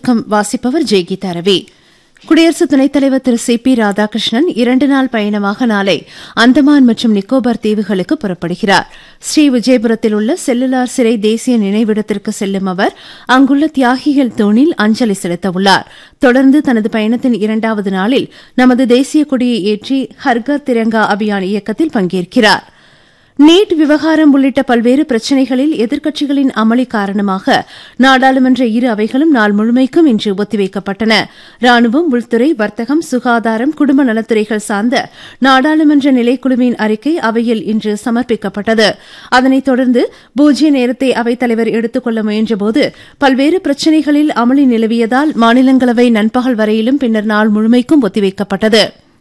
சுருக்கம் வாசிப்பவர் ஜெய்கீதா ரவி குடியரசு துணைத் தலைவர் திரு சி பி ராதாகிருஷ்ணன் இரண்டு நாள் பயணமாக நாளை அந்தமான் மற்றும் நிக்கோபார் தீவுகளுக்கு புறப்படுகிறார் ஸ்ரீ விஜயபுரத்தில் உள்ள செல்லுலார் சிறை தேசிய நினைவிடத்திற்கு செல்லும் அவர் அங்குள்ள தியாகிகள் தூணில் அஞ்சலி செலுத்தவுள்ளார் தொடர்ந்து தனது பயணத்தின் இரண்டாவது நாளில் நமது தேசிய கொடியை ஏற்றி ஹர்கர் திரங்கா அபியான் இயக்கத்தில் பங்கேற்கிறார் நீட் விவகாரம் உள்ளிட்ட பல்வேறு பிரச்சினைகளில் எதிர்க்கட்சிகளின் அமளி காரணமாக நாடாளுமன்ற இரு அவைகளும் நாள் முழுமைக்கும் இன்று ஒத்திவைக்கப்பட்டன ராணுவம் உள்துறை வர்த்தகம் சுகாதாரம் குடும்ப நலத்துறைகள் சார்ந்த நாடாளுமன்ற நிலைக்குழுவின் அறிக்கை அவையில் இன்று சமர்ப்பிக்கப்பட்டது அதனைத் தொடர்ந்து பூஜ்ய நேரத்தை அவைத்தலைவர் எடுத்துக் கொள்ள முயன்றபோது பல்வேறு பிரச்சினைகளில் அமளி நிலவியதால் மாநிலங்களவை நண்பகல் வரையிலும் பின்னர் நாள் முழுமைக்கும் ஒத்திவைக்கப்பட்டது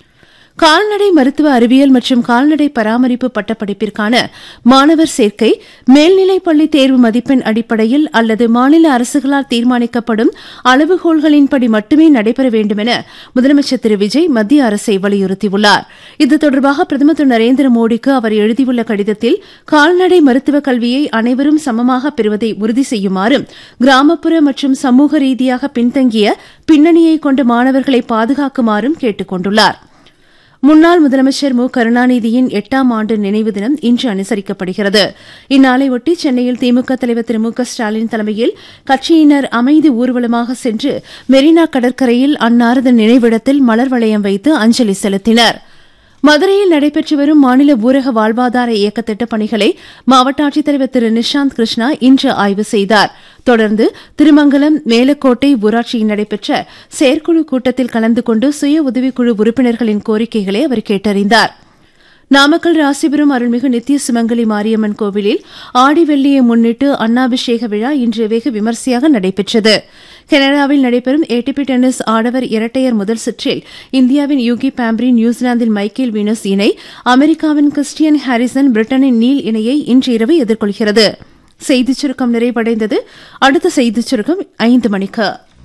கால்நடை மருத்துவ அறிவியல் மற்றும் கால்நடை பராமரிப்பு பட்டப்படிப்பிற்கான மாணவர் சேர்க்கை மேல்நிலைப் பள்ளி தேர்வு மதிப்பெண் அடிப்படையில் அல்லது மாநில அரசுகளால் தீர்மானிக்கப்படும் அளவுகோல்களின்படி மட்டுமே நடைபெற வேண்டும் என முதலமைச்சர் திரு விஜய் மத்திய அரசை வலியுறுத்தியுள்ளார் இது தொடர்பாக பிரதமர் திரு நரேந்திர மோடிக்கு அவர் எழுதியுள்ள கடிதத்தில் கால்நடை மருத்துவக் கல்வியை அனைவரும் சமமாக பெறுவதை உறுதி செய்யுமாறும் கிராமப்புற மற்றும் சமூக ரீதியாக பின்தங்கிய பின்னணியை கொண்ட மாணவர்களை பாதுகாக்குமாறும் கேட்டுக் கொண்டுள்ளாா் முன்னாள் முதலமைச்சர் மு கருணாநிதியின் எட்டாம் ஆண்டு நினைவு தினம் இன்று அனுசரிக்கப்படுகிறது இந்நாளையொட்டி சென்னையில் திமுக தலைவர் திரு மு க ஸ்டாலின் தலைமையில் கட்சியினர் அமைதி ஊர்வலமாக சென்று மெரினா கடற்கரையில் அன்னாரது நினைவிடத்தில் மலர் வளையம் வைத்து அஞ்சலி செலுத்தினர் மதுரையில் நடைபெற்று வரும் மாநில ஊரக வாழ்வாதார இயக்க திட்டப் பணிகளை மாவட்ட ஆட்சித்தலைவர் திரு நிஷாந்த் கிருஷ்ணா இன்று ஆய்வு செய்தார் தொடர்ந்து திருமங்கலம் மேலக்கோட்டை ஊராட்சியில் நடைபெற்ற செயற்குழு கூட்டத்தில் கலந்து கொண்டு சுய உதவிக்குழு உறுப்பினர்களின் கோரிக்கைகளை அவர் கேட்டறிந்தார் நாமக்கல் ராசிபுரம் அருள்மிகு நித்திய சுமங்கலி மாரியம்மன் கோவிலில் ஆடி வெள்ளியை முன்னிட்டு அன்னாபிஷேக விழா இன்று வெகு விமரிசையாக நடைபெற்றது கனடாவில் நடைபெறும் ஏடிபி டென்னிஸ் ஆடவர் இரட்டையர் முதல் சுற்றில் இந்தியாவின் யூகி பாம்ப்ரி நியூசிலாந்தின் மைக்கேல் வீனஸ் இணை அமெரிக்காவின் கிறிஸ்டியன் ஹாரிசன் பிரிட்டனின் நீல் இணையை இன்று இரவு எதிர்கொள்கிறது செய்திச் சுருக்கம் நிறைவடைந்தது அடுத்த செய்திச் சுருக்கம் ஐந்து மணிக்கு